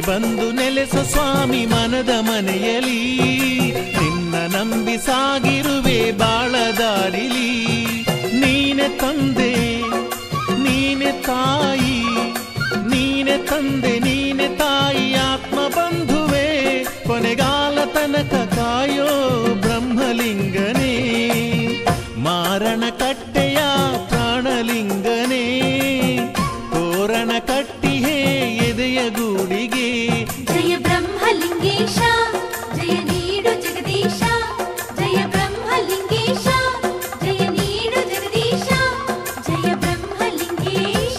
ಬಂದು ನೆಲೆಸು ಸ್ವಾಮಿ ಮನದ ಮನೆಯಲಿ ನಿನ್ನ ನಂಬಿ ಸಾಗಿರುವೆ ಬಾಳದಾರಿಲಿ ನೀನೆ ತಂದೆ ನೀನೆ ತಾಯಿ ನೀನೆ ತಂದೆ ನೀನೆ ತಾಯಿ ಆತ್ಮ ಬಂಧುವೆ ಕೊನೆಗಾಲ ತನಕ ಕಾಯೋ ಬ್ರಹ್ಮಲಿಂಗನೇ ಮಾರಣ ಕಟ್ಟೆಯ ಪ್ರಾಣಲಿಂಗನೇ ತೋರಣ ಕಟ್ಟಿಹೇ ಎದೆಯ ಗೂಡಿಗೆ ಜಯ ಬ್ರಹ್ಮಲಿಂಗೇಶ ಜಯ ನೀಡು ಜಗದೀಶ ಜಯ ಬ್ರಹ್ಮಲಿಂಗೇಶ ಜಯ ನೀಡು ಜಗದೀಶ ಜಯ ಬ್ರಹ್ಮಲಿಂಗೇಶ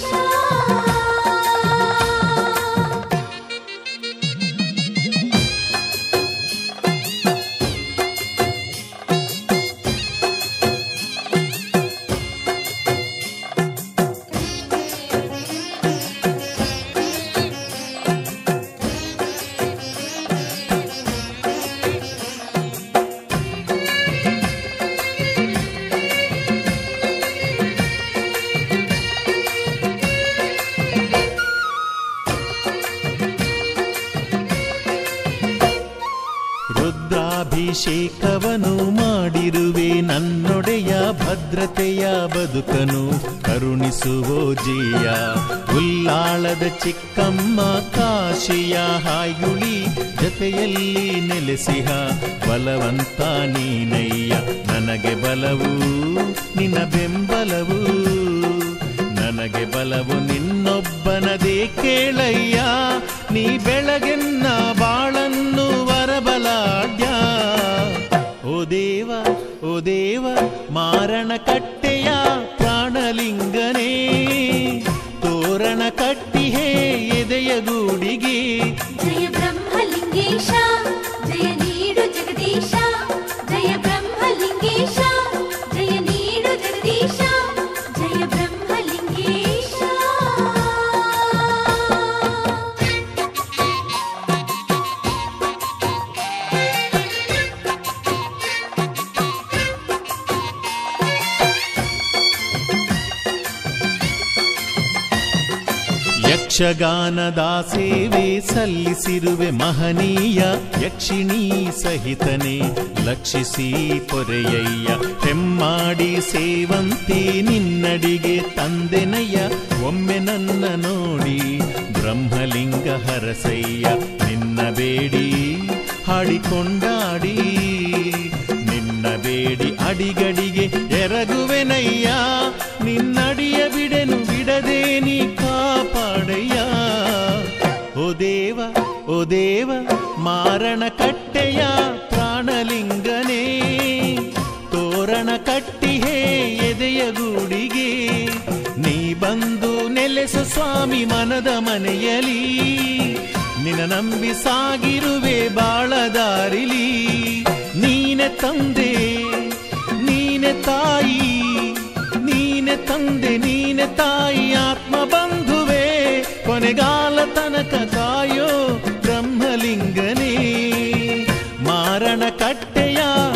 ರುದ್ರಾಭಿಷೇಕವನು ಮಾಡಿರುವೆ ನನ್ನೊಡೆಯ ಭದ್ರತೆಯ ಬದುಕನು ಕರುಣಿಸುವೋ ಜೀಯ ಉಲ್ಲಾಳದ ಚಿಕ್ಕಮ್ಮ ಕಾಶಿಯ ಹಾಯುಳಿ ಜತೆಯಲ್ಲಿ ನೆಲೆಸಿಹ ಬಲವಂತ ನೀನಯ್ಯ ನನಗೆ ಬಲವು ನಿನ್ನ ಬೆಂಬಲವು ನನಗೆ ಬಲವು ನಿನ್ನೊಬ್ಬನದೇ ಕೇಳಯ್ಯ ನೀ ಬೆಳಗೆನ್ನ ಬಾಳನ್ನು ವರಬಲಾಡ್ಯ ಓ ದೇವ ಓ ದೇವ ಮಾರಣ ಕಟ್ಟೆಯ ಪ್ರಾಣಲಿಂಗನೇ ತೋರಣ ಕಟ್ಟಿಹೇ ಎದೆಯ ಗೂಡಿಗೆ ಜಯ ಬ್ರಹ್ಮಲಿಂಗೇಶ ಜಯ ನೀಡು ಜಗದೀಶ ಜಯ ಬ್ರಹ್ಮಲಿಂಗೇಶ ಜಯ ನೀಡು ಜಗದೀಶ ಜಯ ಬ್ರಹ್ಮಲಿಂಗೇಶ ಯಕ್ಷಗಾನದ ಸೇವೆ ಸಲ್ಲಿಸಿರುವೆ ಮಹನೀಯ ಯಕ್ಷಿಣೀ ಸಹಿತನೆ ಲಕ್ಷಿಸಿ ಪೊರೆಯಯ್ಯ ಹೆಮ್ಮಾಡಿ ಸೇವಂತಿ ನಿನ್ನಡಿಗೆ ತಂದೆನಯ್ಯ ಒಮ್ಮೆ ನನ್ನ ನೋಡಿ ಬ್ರಹ್ಮಲಿಂಗ ಹರಸಯ್ಯ ನಿನ್ನ ಬೇಡಿ ಹಾಡಿಕೊಂಡಾಡಿ ನಿನ್ನ ಬೇಡಿ ಅಡಿಗಡಿಗೆ ಎರಗುವೆನಯ್ಯ ನಿನ್ನಡಿಯ ಬಿಡೆನು ಬಿಡದೆ ನೀ ಕಾಪಾಡಯ್ಯ ಓ ದೇವ ಓ ದೇವ ಮಾರಣ ಕಟ್ಟೆಯ ಪ್ರಾಣಲಿಂಗನೇ ತೋರಣ ಕಟ್ಟಿಹೇ ಎದೆಯ ಗೂಡಿಗೆ ನೀ ಬಂದು ನೆಲೆಸು ಸ್ವಾಮಿ ಮನದ ಮನೆಯಲಿ ನಿನ್ನ ನಂಬಿ ಸಾಗಿರುವೆ ಬಾಳದಾರಿಲಿ ನೀನೆ ತಂದೆ ನೀನೆ ತಾಯಿ ನೀನೆ ತಂದೆ ನೀನೆ ತಾಯಿ ಆತ್ಮ ಬಂಧುವೆ ಕೊನೆಗಾಲ ತನಕ ಕಾಯೋ ಬ್ರಹ್ಮಲಿಂಗನೇ ಮಾರಣ ಕಟ್ಟೆಯ